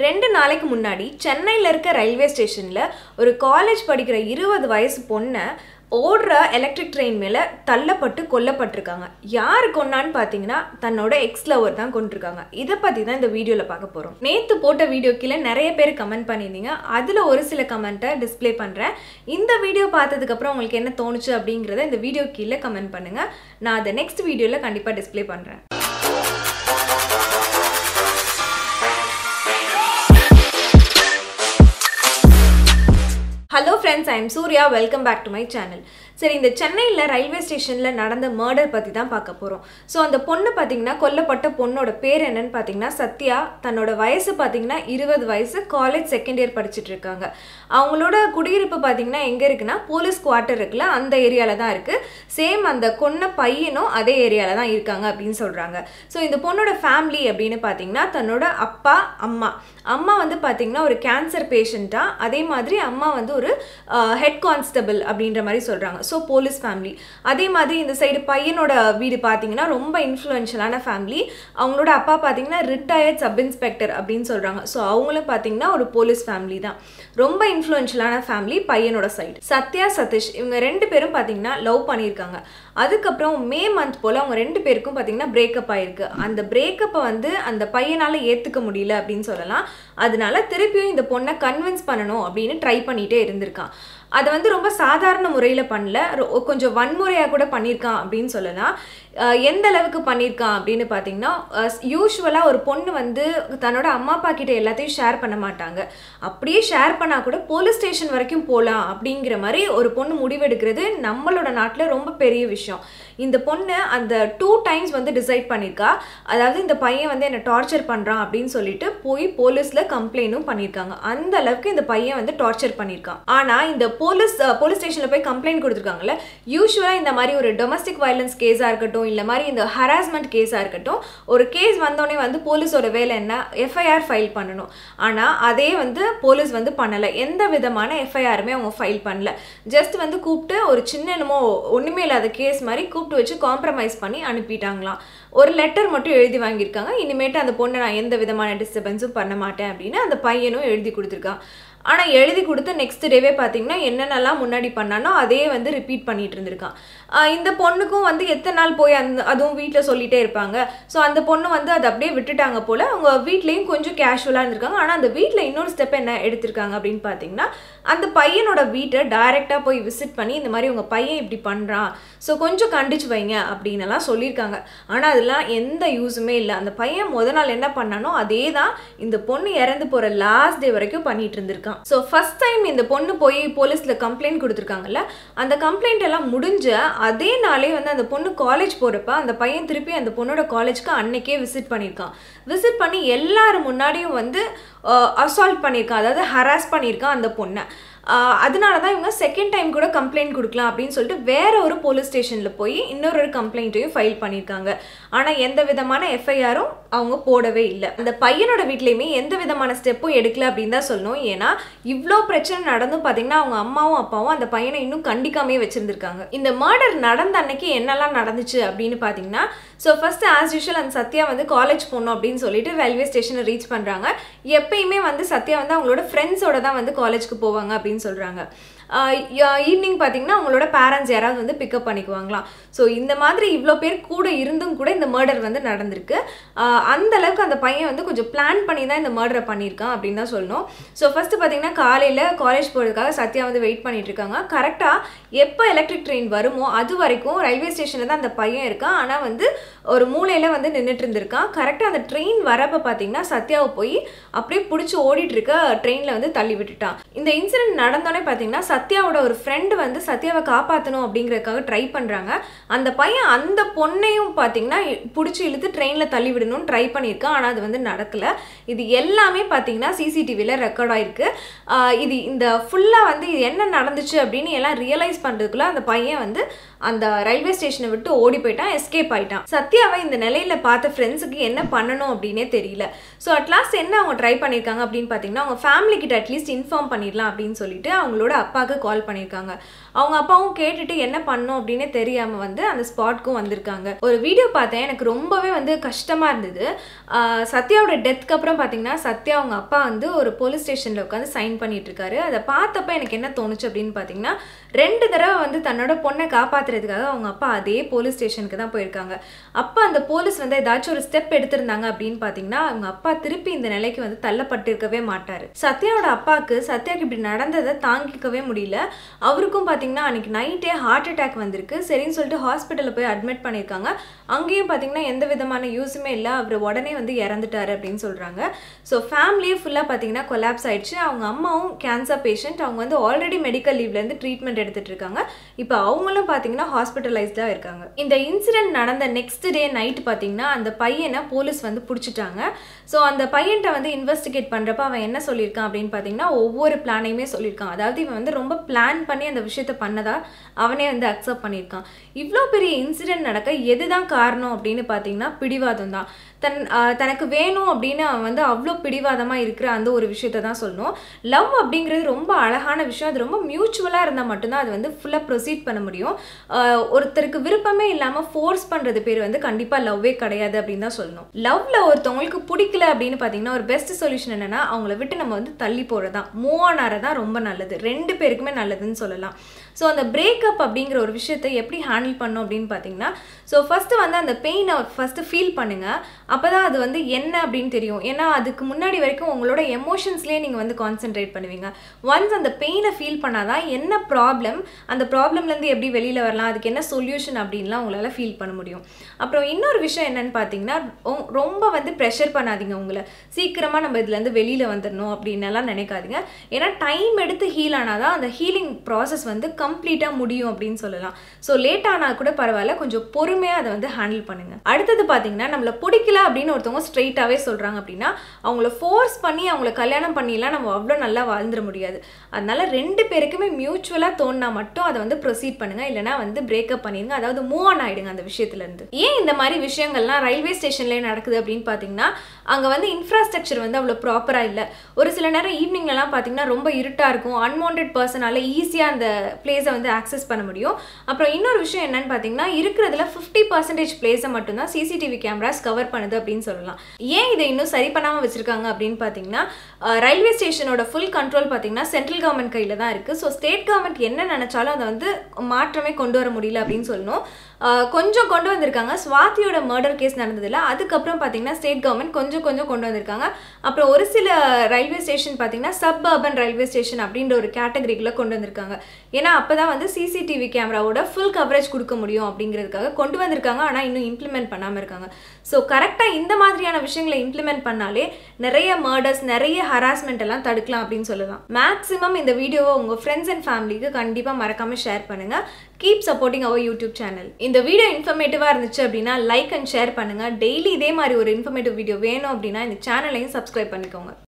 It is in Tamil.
ரெண்டு நாளைக்கு முன்னாடி சென்னையில் இருக்க ரயில்வே ஸ்டேஷனில் ஒரு காலேஜ் படிக்கிற இருபது வயசு பொண்ணை ஓடுற எலக்ட்ரிக் ட்ரெயின் மேலே தள்ளப்பட்டு கொல்லப்பட்டிருக்காங்க யார் கொன்னான்னு பார்த்தீங்கன்னா தன்னோட எக்ஸ் லவர் தான் கொண்டிருக்காங்க இதை பற்றி தான் இந்த வீடியோவில் பார்க்க போகிறோம் நேற்று போட்ட வீடியோ கீழே நிறைய பேர் கமெண்ட் பண்ணியிருந்தீங்க அதில் ஒரு சில கமெண்ட்டை டிஸ்ப்ளே பண்ணுறேன் இந்த வீடியோ பார்த்ததுக்கப்புறம் உங்களுக்கு என்ன தோணுச்சு அப்படிங்கிறத இந்த வீடியோ கீழே கமெண்ட் பண்ணுங்கள் நான் அதை நெக்ஸ்ட் வீடியோவில் கண்டிப்பாக டிஸ்ப்ளே பண்ணுறேன் hello friends I am Surya welcome back to my channel சரி இந்த சென்னையில் ரயில்வே ஸ்டேஷனில் நடந்த மர்டர் பற்றி தான் பார்க்க போகிறோம் ஸோ அந்த பொண்ணு பார்த்தீங்கன்னா கொல்லப்பட்ட பொண்ணோட பேர் என்னன்னு பார்த்தீங்கன்னா சத்யா தன்னோட வயசு பார்த்தீங்கன்னா இருபது வயசு காலேஜ் செகண்ட் இயர் படிச்சுட்டு இருக்காங்க அவங்களோட குடியிருப்பு பார்த்தீங்கன்னா எங்கே இருக்குன்னா போலீஸ் குவார்ட்டர் இருக்குல்ல அந்த ஏரியாவில் தான் இருக்குது சேம் அந்த கொன்ன பையனும் அதே ஏரியாவில் தான் இருக்காங்க அப்படின்னு சொல்கிறாங்க ஸோ இந்த பொண்ணோட ஃபேமிலி அப்படின்னு பார்த்தீங்கன்னா தன்னோட அப்பா அம்மா அம்மா வந்து பார்த்தீங்கன்னா ஒரு கேன்சர் பேஷண்ட்டாக அதே மாதிரி அம்மா வந்து ஒரு ஹெட் கான்ஸ்டபிள் அப்படின்ற மாதிரி சொல்கிறாங்க ஸோ போலீஸ் ஃபேமிலி அதே மாதிரி இந்த சைடு பையனோட வீடு பார்த்தீங்கன்னா ரொம்ப இன்ஃப்ளூயன்ஷியலான ஃபேமிலி அவங்களோட அப்பா பார்த்தீங்கன்னா ரிட்டையர்ட் சப் இன்ஸ்பெக்டர் அப்படின்னு சொல்கிறாங்க ஸோ அவங்களும் பார்த்தீங்கன்னா ஒரு போலீஸ் ஃபேமிலி தான் ரொம்ப இன்ஃப்ளூயன்ஷியலான ஃபேமிலி பையனோட சைடு சத்யா சதீஷ் இவங்க ரெண்டு பேரும் பார்த்தீங்கன்னா லவ் பண்ணியிருக்காங்க அதுக்கப்புறம் மே மந்த் போல் அவங்க ரெண்டு பேருக்கும் பார்த்தீங்கன்னா பிரேக்கப் ஆயிருக்கு அந்த பிரேக்கப்பை வந்து அந்த பையனால் ஏற்றுக்க முடியல அப்படின்னு சொல்லலாம் அதனால திருப்பியும் இந்த பொண்ணை கன்வின்ஸ் பண்ணணும் அப்படின்னு ட்ரை பண்ணிகிட்டே இருந்திருக்கான் அதை வந்து ரொம்ப சாதாரண முறையில் பண்ணல ரொ- கொஞ்சம் வன்முறையாக கூட பண்ணியிருக்கான் அப்படின்னு சொல்லலாம் அஹ் எந்த அளவுக்கு பண்ணியிருக்கான் அப்படின்னு பார்த்தீங்கன்னா யூஸ்வலாக ஒரு பொண்ணு வந்து தன்னோட அம்மா அப்பா கிட்ட எல்லாத்தையும் ஷேர் பண்ண மாட்டாங்க அப்படியே ஷேர் பண்ணால் கூட போலீஸ் ஸ்டேஷன் வரைக்கும் போகலாம் அப்படிங்கிற மாதிரி ஒரு பொண்ணு முடிவெடுக்கிறது நம்மளோட நாட்டில் ரொம்ப பெரிய விஷயம் இந்த பொண்ணு அந்த டூ டைம்ஸ் வந்து டிசைட் பண்ணியிருக்கா அதாவது இந்த பையன் வந்து என்னை டார்ச்சர் பண்ணுறான் அப்படின்னு சொல்லிட்டு போய் போலீஸில் கம்ப்ளைண்ட்டும் பண்ணியிருக்காங்க அந்த அளவுக்கு இந்த பையன் வந்து டார்ச்சர் பண்ணியிருக்கான் ஆனால் இந்த போலீஸ் போலீஸ் ஸ்டேஷனில் போய் கம்ப்ளைண்ட் கொடுத்துருக்காங்கல்ல யூஸ்வலாக இந்த மாதிரி ஒரு டொமஸ்டிக் வயலன்ஸ் கேஸாக இருக்கட்டும் இல்லை மாதிரி இந்த ஹராஸ்மெண்ட் கேஸாக இருக்கட்டும் ஒரு கேஸ் வந்தோடனே வந்து போலீஸோட வேலை என்ன எஃப்ஐஆர் ஃபைல் பண்ணணும் ஆனால் அதே வந்து போலீஸ் வந்து பண்ணலை எந்த விதமான எஃப்ஐஆருமே அவங்க ஃபைல் பண்ணல ஜஸ்ட் வந்து கூப்பிட்டு ஒரு சின்ன என்னமோ ஒன்றுமே இல்லாத கேஸ் மாதிரி கூப்பிட்டு வச்சு காம்ப்ரமைஸ் பண்ணி அனுப்பிட்டாங்களாம் ஒரு லெட்டர் மட்டும் எழுதி வாங்கியிருக்காங்க இனிமேட்டு அந்த பொண்ணை நான் எந்த விதமான டிஸ்டர்பன்ஸும் பண்ண மாட்டேன் அப்படின்னு அந்த பையனும் எழுதி கொடுத்துருக்கான் ஆனால் எழுதி கொடுத்து நெக்ஸ்ட் டேவே பார்த்தீங்கன்னா என்னென்னலாம் முன்னாடி பண்ணானோ அதே வந்து ரிப்பீட் பண்ணிட்டு இருந்திருக்கான் ஆஹ் இந்த பொண்ணுக்கும் வந்து எத்தனை நாள் போய் அந்த அதுவும் வீட்டில் சொல்லிட்டே இருப்பாங்க ஸோ அந்த பொண்ணு வந்து அதை அப்படியே விட்டுட்டாங்க போல் அவங்க வீட்லேயும் கொஞ்சம் கேஷுவலாக இருந்திருக்காங்க ஆனால் அந்த வீட்டில் இன்னொரு ஸ்டெப் என்ன எடுத்திருக்காங்க அப்படின்னு பார்த்தீங்கன்னா அந்த பையனோட வீட்டை டைரெக்டாக போய் விசிட் பண்ணி இந்த மாதிரி உங்கள் பையன் இப்படி பண்ணுறான் ஸோ கொஞ்சம் கண்டிச்சு வைங்க அப்படின்னு எல்லாம் சொல்லியிருக்காங்க ஆனால் அதெல்லாம் எந்த யூஸுமே இல்லை அந்த பையன் முத நாள் என்ன பண்ணானோ அதே தான் இந்த பொண்ணு இறந்து போகிற லாஸ்ட் டே வரைக்கும் பண்ணிட்டு இருந்திருக்கான் ஸோ ஃபர்ஸ்ட் டைம் இந்த பொண்ணு போய் போலீஸில் கம்ப்ளைண்ட் கொடுத்துருக்காங்கல்ல அந்த கம்ப்ளைண்ட் எல்லாம் முடிஞ்ச அதே நாளே வந்து அந்த பொண்ணு காலேஜ் போகிறப்ப அந்த பையன் திருப்பி அந்த பொண்ணோட காலேஜ்க்கு அன்னைக்கே விசிட் பண்ணியிருக்கான் விசிட் பண்ணி எல்லாரும் முன்னாடியும் வந்து அசால்ட் பண்ணியிருக்கான் அதாவது ஹராஸ் பண்ணியிருக்கான் அந்த பொண்ணை ஆஹ் அதனால தான் இவங்க செகண்ட் டைம் கூட கம்ப்ளைண்ட் கொடுக்கலாம் அப்படின்னு சொல்லிட்டு வேற ஒரு போலீஸ் ஸ்டேஷனில் போய் இன்னொரு ஒரு கம்ப்ளைண்ட்டையும் ஃபைல் பண்ணியிருக்காங்க ஆனால் எந்த விதமான எஃப்ஐஆரும் அவங்க போடவே இல்லை அந்த பையனோட வீட்லேயுமே எந்த விதமான ஸ்டெப்பும் எடுக்கல அப்படின்னு தான் சொல்லணும் ஏன்னா இவ்வளோ பிரச்சனை நடந்தும் பார்த்தீங்கன்னா அவங்க அம்மாவும் அப்பாவும் அந்த பையனை இன்னும் கண்டிக்காமே வச்சிருந்திருக்காங்க இந்த மர்டர் நடந்த அன்னைக்கு என்னெல்லாம் நடந்துச்சு அப்படின்னு பார்த்தீங்கன்னா ஸோ ஃபர்ஸ்ட் ஆஸ் யூஷுவல் அந்த சத்யா வந்து காலேஜ் போகணும் அப்படின்னு சொல்லிட்டு ரயில்வே ஸ்டேஷனை ரீச் பண்ணுறாங்க எப்பயுமே வந்து சத்யா வந்து அவங்களோட ஃப்ரெண்ட்ஸோட தான் வந்து காலேஜ்க்கு போவாங்க அப்படின்னு சொல்கிறாங்க ஈவினிங் பார்த்தீங்கன்னா அவங்களோட பேரண்ட்ஸ் யாராவது வந்து பிக்கப் பண்ணிக்குவாங்களாம் ஸோ இந்த மாதிரி இவ்வளோ பேர் கூட இருந்தும் கூட இந்த மர்டர் வந்து நடந்திருக்கு ஆஹ் அந்த அளவுக்கு அந்த பையன் வந்து கொஞ்சம் பிளான் பண்ணி தான் இந்த மர்டரை பண்ணியிருக்கான் அப்படின்னு தான் சொல்லணும் ஸோ ஃபஸ்ட்டு பார்த்தீங்கன்னா காலையில் காலேஜ் போகிறதுக்காக சத்யா வந்து வெயிட் பண்ணிட்டு இருக்காங்க கரெக்டாக எப்போ எலக்ட்ரிக் ட்ரெயின் வருமோ அது வரைக்கும் ரயில்வே ஸ்டேஷனில் தான் அந்த பையன் இருக்கான் ஆனால் வந்து ஒரு மூலையில் வந்து நின்றுட்டு இருந்திருக்கான் கரெக்டாக அந்த ட்ரெயின் வரப்போ பார்த்தீங்கன்னா சத்யாவை போய் அப்படியே பிடிச்சி ஓடிட்டு இருக்க ட்ரெயினில் வந்து தள்ளி விட்டுட்டான் இந்த இன்சிடென்ட் நடந்தோடனே பார்த்தீங்கன்னா சத்யாவோட ஒரு ஃப்ரெண்டு வந்து சத்யாவை காப்பாற்றணும் அப்படிங்கிறதுக்காக ட்ரை பண்ணுறாங்க அந்த பையன் அந்த பொண்ணையும் பார்த்தீங்கன்னா பிடிச்சி இழுத்து ட்ரெயினில் தள்ளி விடணும்னு ட்ரை பண்ணியிருக்கான் ஆனால் அது வந்து நடக்கலை இது எல்லாமே பார்த்தீங்கன்னா சிசிடிவியில் ரெக்கார்ட் ஆயிருக்கு ஆஹ் இது இந்த ஃபுல்லாக வந்து இது என்ன நடந்துச்சு அப்படின்னு எல்லாம் ரியலைஸ் பண்ணுறதுக்குள்ள அந்த பையன் வந்து அந்த ரயில்வே ஸ்டேஷனை விட்டு ஓடி போயிட்டான் எஸ்கேப் ஆயிட்டான் சத்யாவை இந்த நிலையில பார்த்த ஃப்ரெண்ட்ஸுக்கு என்ன பண்ணணும் அப்படின்னே தெரியல ஸோ அட்லாஸ்ட் என்ன அவங்க ட்ரை பண்ணியிருக்காங்க அப்படின்னு பார்த்தீங்கன்னா அவங்க ஃபேமிலி கிட்ட அட்லீஸ்ட் இன்ஃபார்ம் பண்ணிடலாம் அப்படின்னு சொல்லிட்டு அவங்களோட அப்பாவுக்கு கால் பண்ணியிருக்காங்க அவங்க அப்பாவும் கேட்டுட்டு என்ன பண்ணோம் அப்படின்னே தெரியாம வந்து அந்த ஸ்பாட்க்கும் வந்திருக்காங்க ஒரு வீடியோ பார்த்தேன் எனக்கு ரொம்பவே வந்து கஷ்டமா இருந்தது ஆஹ் சத்யாவோட டெத்துக்கு அப்புறம் பார்த்தீங்கன்னா சத்யா அவங்க அப்பா வந்து ஒரு போலீஸ் ஸ்டேஷன்ல உட்காந்து சைன் பண்ணிட்டு இருக்காரு அதை பார்த்தப்ப எனக்கு என்ன தோணுச்சு அப்படின்னு பார்த்தீங்கன்னா ரெண்டு தடவை வந்து தன்னோட பொண்ணை காப்பாத்துறதுக்காக அவங்க அப்பா அதே போலீஸ் ஸ்டேஷனுக்கு தான் போயிருக்காங்க அப்போ அந்த போலீஸ் வந்து ஏதாச்சும் ஒரு ஸ்டெப் எடுத்திருந்தாங்க அப்படின்னு பார்த்தீங்கன்னா அவங்க அப்பா திருப்பி இந்த நிலைக்கு வந்து தள்ளப்பட்டிருக்கவே மாட்டாரு சத்யாவோட அப்பாவுக்கு சத்யாக்கு இப்படி நடந்ததை தாங்கிக்கவே முடியல அவருக்கும் பார்த்தீங்கன்னா அன்னைக்கு நைட்டே ஹார்ட் அட்டாக் வந்திருக்கு சரின்னு சொல்லிட்டு ஹாஸ்பிட்டலில் போய் அட்மிட் பண்ணியிருக்காங்க அங்கேயும் பார்த்தீங்கன்னா எந்த விதமான யூஸுமே இல்லை அவர் உடனே வந்து இறந்துட்டாரு அப்படின்னு சொல்கிறாங்க ஸோ ஃபேமிலியே ஃபுல்லாக பார்த்தீங்கன்னா கொலாப்ஸ் ஆயிடுச்சு அவங்க அம்மாவும் கேன்சர் பேஷண்ட் அவங்க வந்து ஆல்ரெடி மெடிக்கல் லீவ்லேருந்து ட்ரீட்மெண்ட் எடுத்துட்டு இருக்காங்க இப்போ அவங்களும் பார்த்தீங்கன்னா ஹாஸ்பிட்டலைஸ்டாக இருக்காங்க இந்த இன்சிடென்ட் நடந்த நெக்ஸ்ட் டே நைட் பார்த்தீங்கன்னா அந்த பையனை போலீஸ் வந்து பிடிச்சிட்டாங்க ஸோ அந்த பையன்கிட்ட வந்து இன்வெஸ்டிகேட் பண்ணுறப்ப அவன் என்ன சொல்லியிருக்கான் அப்படின்னு பார்த்தீங்கன்னா ஒவ்வொரு பிளானையுமே சொல்லியிருக்கான் அதாவது இவன் வந்து ரொம்ப பிளான் பண்ணி அந்த விஷயத்த பண்ணதா அவனே வந்து அக்செப்ட் பண்ணியிருக்கான் இவ்வளோ பெரிய இன்சிடென்ட் நடக்க எதுதான் காரணம் அப்படின்னு பார்த்தீங்கன்னா பிடிவாதம் தான் தன் ஆஹ் தனக்கு வேணும் அப்படின்னு அவன் வந்து அவ்வளோ பிடிவாதமாக இருக்கிற அந்த ஒரு விஷயத்த தான் சொல்லணும் லவ் அப்படிங்கிறது ரொம்ப அழகான விஷயம் அது ரொம்ப மியூச்சுவலாக இருந்தால் மட்டும்தான் அது வந்து ஃபுல்லாக ப்ரொசீட் பண்ண முடியும் ஆஹ் ஒருத்தருக்கு விருப்பமே இல்லாமல் ஃபோர்ஸ் பண்ணுறது பேர் வந்து கண்டிப்பாக லவ்வே கிடையாது அப்படின்னு தான் சொல்லணும் லவ்ல ஒருத்தவங்களுக்கு பிடிக்கல அப்படின்னு பார்த்தீங்கன்னா ஒரு பெஸ்ட் சொல்யூஷன் என்னன்னா அவங்கள விட்டு நம்ம வந்து தள்ளி போகிறது தான் மூவ் ஆன் தான் ரொம்ப நல்லது ரெண்டு பேருக்குமே நல்லதுன்னு சொல்லலாம் ஸோ அந்த பிரேக்கப் அப்படிங்கிற ஒரு விஷயத்தை எப்படி ஹேண்டில் பண்ணும் அப்படின்னு பார்த்தீங்கன்னா ஸோ ஃபஸ்ட்டு வந்து அந்த பெயினை ஃபஸ்ட்டு ஃபீல் பண்ணுங்கள் அப்போ தான் அது வந்து என்ன அப்படின்னு தெரியும் ஏன்னா அதுக்கு முன்னாடி வரைக்கும் உங்களோட எமோஷன்ஸ்லேயே நீங்கள் வந்து கான்சென்ட்ரேட் பண்ணுவீங்க ஒன்ஸ் அந்த பெயினை ஃபீல் பண்ணாதான் என்ன ப்ராப்ளம் அந்த ப்ராப்ளம்லேருந்து எப்படி வெளியில் வரலாம் அதுக்கு என்ன சொல்யூஷன் அப்படின்லாம் உங்களால் ஃபீல் பண்ண முடியும் அப்புறம் இன்னொரு விஷயம் என்னன்னு பார்த்தீங்கன்னா ரொ- ரொம்ப வந்து ப்ரெஷர் பண்ணாதீங்க உங்களை சீக்கிரமாக நம்ம இதுலேருந்து வெளியில் வந்துடணும் அப்படின்னு எல்லாம் நினைக்காதீங்க ஏன்னா டைம் எடுத்து ஹீல் ஆனால் தான் அந்த ஹீலிங் ப்ராசஸ் வந்து கம்ப்ளீட்டாக முடியும் அப்படின்னு சொல்லலாம் ஸோ லேட் ஆனால் கூட பரவாயில்ல கொஞ்சம் பொறுமையாக அதை வந்து ஹேண்டில் பண்ணுங்க அடுத்தது பார்த்தீங்கன்னா நம்மளை பிடிக்கல அப்படின்னு ஒருத்தவங்க ஸ்ட்ரெயிட்டாகவே சொல்கிறாங்க அப்படின்னா அவங்கள ஃபோர்ஸ் பண்ணி அவங்கள கல்யாணம் பண்ணிலாம் நம்ம அவ்வளோ நல்லா வாழ்ந்துட முடியாது அதனால ரெண்டு பேருக்குமே மியூச்சுவலாக தோணுனா மட்டும் அதை வந்து ப்ரொசீட் பண்ணுங்க இல்லைனா வந்து பிரேக்கப் பண்ணிடுங்க அதாவது மூவ் ஆன் ஆயிடுங்க அந்த விஷயத்துலேருந்து ஏன் இந்த மாதிரி விஷயங்கள்லாம் ரயில்வே ஸ்டேஷன்லேயே நடக்குது அப்படின்னு பார்த்தீங்கன்னா அங்கே வந்து இன்ஃப்ராஸ்ட்ரக்சர் வந்து அவ்வளோ ப்ராப்பராக இல்லை ஒரு சில நேரம் ஈவினிங்லலாம் பார்த்தீங்கன்னா ரொம்ப இருட்டாக இருக்கும் அன்வான்ட் பர்சனால ஈஸியாக அந்த பிளேஸை வந்து ஆக்சஸ் பண்ண முடியும் அப்புறம் இன்னொரு விஷயம் என்னன்னு பார்த்தீங்கன்னா இருக்கிறதுல ஃபிஃப்டி பர்சன்டேஜ் பிளேஸை மட்டும்தான் சிசிடிவி கேமராஸ் கவர் பண்ணுது அப்படின்னு சொல்லலாம் ஏன் இதை இன்னும் சரி பண்ணாமல் வச்சிருக்காங்க அப்படின்னு பார்த்தீங்கன்னா ரயில்வே ஸ்டேஷனோட ஃபுல் கண்ட்ரோல் பார்த்தீங்கன்னா சென்ட்ரல் கவர்மெண்ட் கையில் தான் இருக்குது ஸோ ஸ்டேட் கவர்மெண்ட் என்ன நினச்சாலும் அதை வந்து மாற்றமே கொண்டு வர முடியல அப்படின்னு சொல்லணும் அஹ் கொஞ்சம் கொண்டு வந்திருக்காங்க ஸ்வாதியோட மர்டர் கேஸ் நடந்ததில்ல அதுக்கப்புறம் பார்த்தீங்கன்னா ஸ்டேட் கவர்மெண்ட் கொஞ்சம் கொஞ்சம் கொண்டு வந்திருக்காங்க அப்புறம் ஒரு சில ரயில்வே ஸ்டேஷன் பார்த்தீங்கன்னா சப் அர்பன் ரயில்வே ஸ்டேஷன் அப்படின்ற ஒரு கேட்டகரிக்குள்ள கொண்டு வந்திருக்காங்க ஏன்னா அப்போ தான் வந்து சிசிடிவி கேமராவோட ஃபுல் கவரேஜ் கொடுக்க முடியும் அப்படிங்கிறதுக்காக கொண்டு வந்திருக்காங்க ஆனால் இன்னும் இம்ப்ளிமெண்ட் பண்ணாமல் இருக்காங்க ஸோ கரெக்டாக இந்த மாதிரியான விஷயங்களை இம்ப்ளிமெண்ட் பண்ணாலே நிறைய மர்டர்ஸ் நிறைய ஹராஸ்மெண்ட் எல்லாம் தடுக்கலாம் அப்படின்னு சொல்லலாம் மேக்ஸிமம் இந்த வீடியோவை உங்கள் ஃப்ரெண்ட்ஸ் அண்ட் ஃபேமிலிக்கு கண்டிப்பாக மறக்காமல் ஷேர் பண்ணுங்கள் keep supporting our YouTube channel இந்த வீடியோ இன்ஃபர்மேட்டிவாக இருந்துச்சு அப்படின்னா லைக் அண்ட் ஷேர் பண்ணுங்கள் டெய்லி இதே மாதிரி ஒரு இன்ஃபர்மேட்டிவ் வீடியோ வேணும் அப்படின்னா இந்த சேனலையும் சப்ஸ்கிரைப் பண்ணிக்கோங்க